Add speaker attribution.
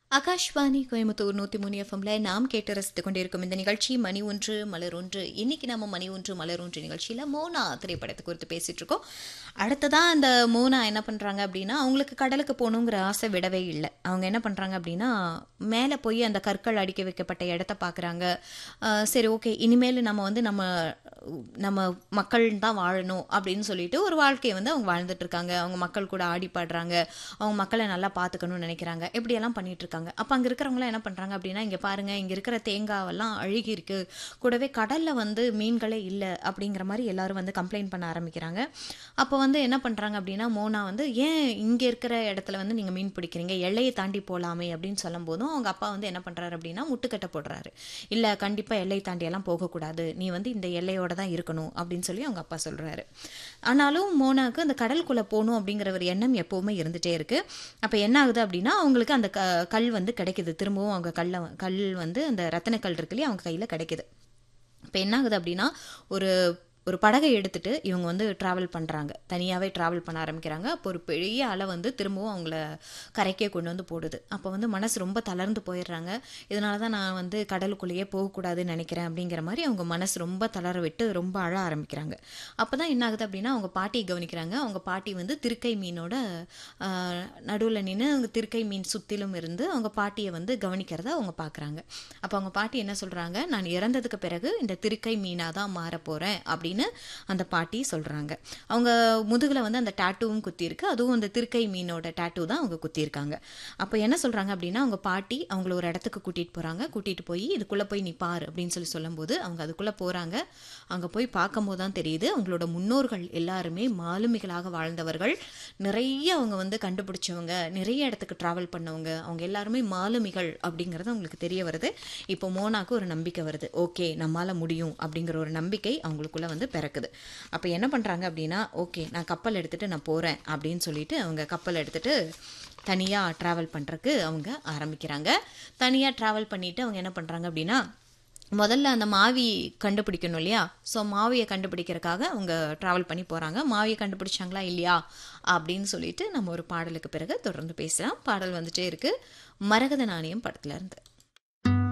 Speaker 1: ஆகாஷ்வாணி கோயம்புத்தூர் நூத்தி மூணு எஃப்எம்ல நாம் கேட்டு ரசித்துக் கொண்டிருக்கும் இந்த நிகழ்ச்சி மணி ஒன்று மலர் ஒன்று இன்னைக்கு நம்ம மணி ஒன்று மலர் ஒன்று நிகழ்ச்சியில மோனா திரைப்படத்தை குறித்து பேசிட்டு இருக்கோம் அடுத்ததா அந்த மோனா என்ன பண்றாங்க அப்படின்னா அவங்களுக்கு கடலுக்கு போகணுங்கிற ஆசை விடவே இல்லை அவங்க என்ன பண்றாங்க அப்படின்னா மேலே போய் அந்த கற்கள் அடிக்க வைக்கப்பட்ட இடத்த பார்க்குறாங்க சரி ஓகே இனிமேல் நம்ம வந்து நம்ம நம்ம மக்கள் தான் வாழணும் அப்படின்னு சொல்லிட்டு ஒரு வாழ்க்கையை வந்து அவங்க வாழ்ந்துட்டு இருக்காங்க அவங்க மக்கள் கூட ஆடி பாடுறாங்க அவங்க மக்களை நல்லா பார்த்துக்கணும்னு நினைக்கிறாங்க இப்படியெல்லாம் பண்ணிட்டு இருக்காங்க அப்போ அங்கே இருக்கிறவங்களாம் என்ன பண்ணுறாங்க அப்படின்னா இங்கே பாருங்க இங்கே இருக்கிற தேங்காவெல்லாம் அழுகி இருக்கு கூடவே கடலில் வந்து மீன்களே இல்லை அப்படிங்கிற மாதிரி எல்லாரும் வந்து கம்ப்ளைண்ட் பண்ண ஆரம்பிக்கிறாங்க அப்போ வந்து என்ன பண்ணுறாங்க அப்படின்னா மோனா வந்து ஏன் இங்கே இருக்கிற இடத்துல வந்து நீங்கள் மீன் பிடிக்கிறீங்க எல்லையை தாண்டி போகலாமே அப்படின்னு சொல்லும் போதும் அவங்க அப்பா வந்து என்ன பண்ணுறாரு அப்படின்னா முட்டுக்கட்டை போடுறாரு இல்லை கண்டிப்பாக எல்லை தாண்டியெல்லாம் போகக்கூடாது நீ வந்து இந்த எல்லையோட தான் இருக்கணும் அப்படின்னு சொல்லி அவங்க அப்பா சொல்கிறாரு ஆனாலும் மோனாவுக்கு அந்த கடலுக்குள்ளே போகணும் அப்படிங்கிற ஒரு எண்ணம் எப்போவுமே இருந்துகிட்டே இருக்குது அப்போ என்ன ஆகுது அப்படின்னா அவங்களுக்கு அந்த க கல் வந்து கிடைக்குது திரும்பவும் அவங்க கல்லை கல் வந்து அந்த ரத்தனக்கல் இருக்கு இல்லையா அவங்க கையில் கிடைக்குது இப்போ என்ன ஆகுது அப்படின்னா ஒரு ஒரு படகை எடுத்துட்டு இவங்க வந்து ட்ராவல் பண்ணுறாங்க தனியாகவே ட்ராவல் பண்ண ஆரம்பிக்கிறாங்க அப்போ ஒரு பெரிய அலை வந்து திரும்பவும் அவங்கள கரைக்கே கொண்டு வந்து போடுது அப்போ வந்து மனசு ரொம்ப தளர்ந்து போயிடுறாங்க இதனால தான் நான் வந்து கடலுக்குள்ளேயே போகக்கூடாதுன்னு நினைக்கிறேன் அப்படிங்கிற மாதிரி அவங்க மனசு ரொம்ப தளர விட்டு ரொம்ப அழ ஆரம்பிக்கிறாங்க அப்போ தான் என்ன ஆகுது அப்படின்னா அவங்க பாட்டியை கவனிக்கிறாங்க அவங்க பாட்டி வந்து திருக்கை மீனோட நடுவில் நின்று அவங்க திருக்கை மீன் சுற்றிலும் இருந்து அவங்க பாட்டியை வந்து கவனிக்கிறத அவங்க பார்க்குறாங்க அப்போ அவங்க பாட்டி என்ன சொல்கிறாங்க நான் இறந்ததுக்கு பிறகு இந்த திருக்கை மீனாக தான் மாற போகிறேன் அப்படின்னு அந்த பாட்டி சொல்கிறாங்க அவங்க முதுகில் வந்து அந்த டேட்டூவும் குத்திருக்கு அதுவும் அந்த திருக்கை மீனோட டேட்டூ தான் அவங்க குத்திருக்காங்க அப்போ என்ன சொல்கிறாங்க அப்படின்னா அவங்க பாட்டி அவங்கள ஒரு இடத்துக்கு கூட்டிகிட்டு போகிறாங்க கூட்டிகிட்டு போய் இதுக்குள்ளே போய் நீ பார் அப்படின்னு சொல்லி சொல்லும்போது அவங்க அதுக்குள்ளே போகிறாங்க அங்கே போய் பார்க்கும்போது தான் தெரியுது அவங்களோட முன்னோர்கள் எல்லாருமே மாலுமிகளாக வாழ்ந்தவர்கள் நிறைய அவங்க வந்து கண்டுபிடிச்சவங்க நிறைய இடத்துக்கு ட்ராவல் பண்ணவங்க அவங்க எல்லாருமே மாலுமிகள் அப்படிங்கிறது அவங்களுக்கு தெரிய வருது இப்போ மோனாக்கு ஒரு நம்பிக்கை வருது ஓகே நம்மளால் முடியும் அப்படிங்கிற ஒரு நம்பிக்கை அவங்களுக்குள்ள வந்து பிறக்குது அப்போ என்ன பண்ணுறாங்க அப்படின்னா ஓகே நான் கப்பல் எடுத்துகிட்டு நான் போகிறேன் அப்படின்னு சொல்லிட்டு அவங்க கப்பல் எடுத்துகிட்டு தனியாக ட்ராவல் பண்ணுறக்கு அவங்க ஆரம்பிக்கிறாங்க தனியாக ட்ராவல் பண்ணிவிட்டு அவங்க என்ன பண்ணுறாங்க அப்படின்னா முதல்ல அந்த மாவி கண்டுபிடிக்கணும் இல்லையா ஸோ மாவியை கண்டுபிடிக்கிறதுக்காக அவங்க ட்ராவல் பண்ணி போகிறாங்க மாவியை கண்டுபிடிச்சாங்களா இல்லையா அப்படின்னு சொல்லிட்டு நம்ம ஒரு பாடலுக்கு பிறகு தொடர்ந்து பேசலாம் பாடல் வந்துட்டே இருக்குது மரகத நாணயம் படத்துல இருந்து